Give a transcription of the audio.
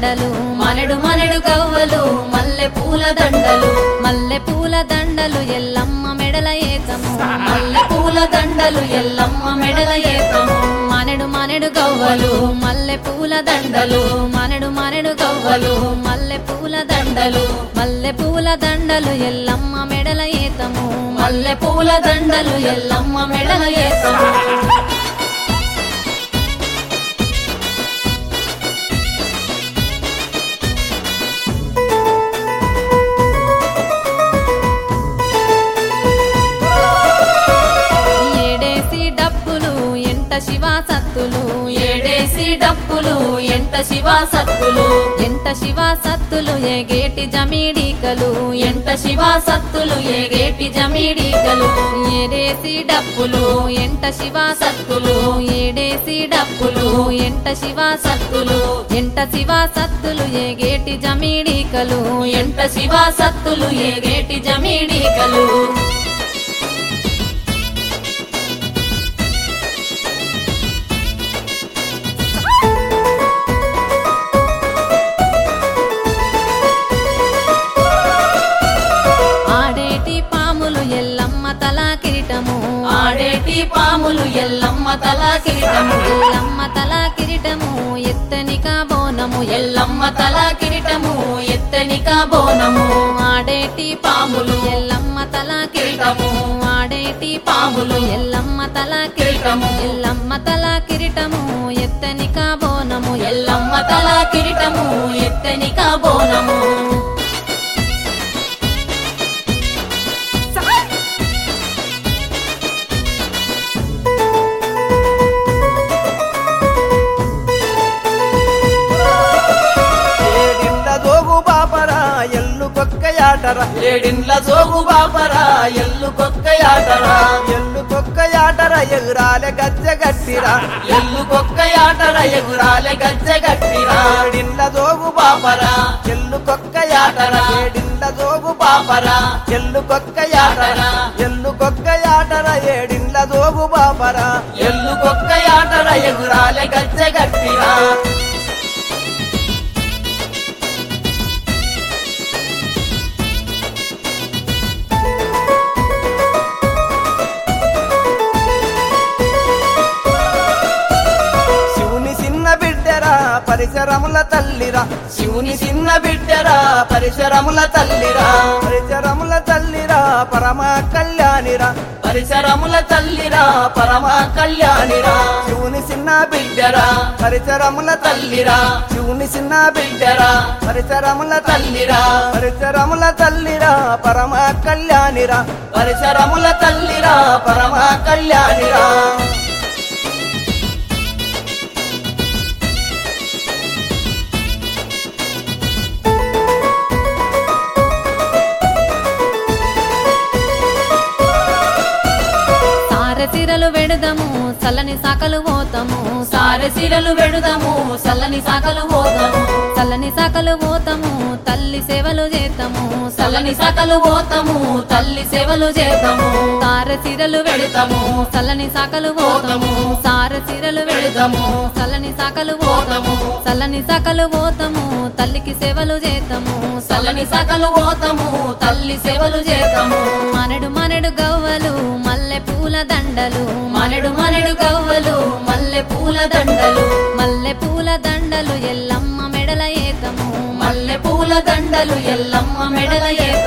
దండలు మనడు మనడు గవ్వలు మల్లె పూల దండలు మల్లె పూల దండలు ఎల్లమ్మ మెడల ఏతము మల్లె పూల దండలు ఎల్లమ్మ మెడల ఏతము మనడు మనడు గవ్వలు మల్లె పూల దండలు మనడు మనడు గవ్వలు మల్లె పూల దండలు మల్లె పూల దండలు ఎల్లమ్మ మెడల ఏతము మల్లె పూల దండలు ఎల్లమ్మ మెడల ఏతము ఏడేసి డప్పులు ఎంట శివా సత్తులు ఏడేసి డప్పులు ఎంట శివా సత్తులు ఎంట శివా సత్తులు ఏగేటి జమీడీకలు ఎంట శివా సత్తులు ఏగేటి జమీడీకలు ఏడేసి డప్పులు ఎంట శివా సత్తులు ఏడేసి డప్పులు ఎంట శివా సత్తులు ఎంట శివా సత్తులు ఏగేటి జమీడీకలు ఎంట శివా సత్తులు ఏగేటి జమీడీకలు ఆడేటి పాములు ఎల్లమ్మ తలా కిరీటము ఆడేటి పాములు ఎల్లమ్మ తలా కిరీటము ఎల్లమ్మ తలా కిరీటము ఎత్తనిక బోనము ఎల్లమ్మ తలా కిరీటము ఎత్తనిక బోనము ఆడేటి పాములు ఎల్లమ్మ తలా కిరీటము ఆడేటి పాములు ఎల్లమ్మ తలా కిరీటము ఎల్లమ్మ తలా కిరీటము ఎత్తనిక బోనము ఎల్లమ్మ తలా కిరీటము ఎత్తనిక బోనము ఏడిండ్ల జోగు బాపరా ఎల్లు కొక్కయాటరా ఏడిండ్ల జోగు బాపరా ఎల్లు కొక్కయాటరా ఎల్లు కొక్కయాటరా ఎగురాలె గజ్జె గట్టిరా ఎల్లు కొక్కయాటర ఎగురాలె గజ్జె గట్టిరా ఏడిండ్ల జోగు బాపరా బాపరా ఎల్లు కొక్కయాటరా ఏడిండ్ల జోగు బాపరా ఎల్లు కొక్కయాటరా ఎల్లు కొక్కయాటరా ఏడిండ్ల జోగు బాపరా ఎల్లు కొక్కయాటర ఎగురాలె గజ్జె గట్టిరా శివుని చిన్న బిడ్డరా పరిసరముల తల్లిరా శివుని చిన్న బిడ్డరా పరిసరముల తల్లిరా పరిసరముల తల్లిరా పరమ కళ్యాణిరా పరిసరముల తల్లిరా పరమ కళ్యాణిరా శివుని చిన్న బిడ్డ బిడ్డరా పరిసరముల తల్లిరా శివుని చిన్న బిడ్డ బిడ్డరా పరిసరముల తల్లి తల్లిరా పరిసరముల తల్లిరా పరమ కళ్యాణిరా పరిసరముల తల్లిరా పరమ కళ్యాణిరా సారసిరలు వెడుదము చల్లని సాకలు పోతాము సారసిరలు వెడుదము చల్లని సాకలు పోతాము చల్లని సాకలు పోతాము తల్లి సేవలు చేతాము చల్లని సాకలు పోతాము తల్లి సేవలు చేతాము సారసిరలు వెడుతాము చల్లని సాకలు పోతాము సారసిరలు వెడుదాము చల్లని సాకలు పోతాము చల్లని సాకలు పోతాము తల్లికి సేవలు చేతాము చల్లని సాకలు పోతాము తల్లి సేవలు చేతాము మనడు మనడు గవ్వలు మల్లె పూల దండలు మనడు మనడు గవ్వలు మల్లె పూల దండలు మల్లె పూల దండలు ఎల్లమ్మ మెడల ఏతము మల్లె పూల దండలు ఎల్లమ్మ మెడల ఏతము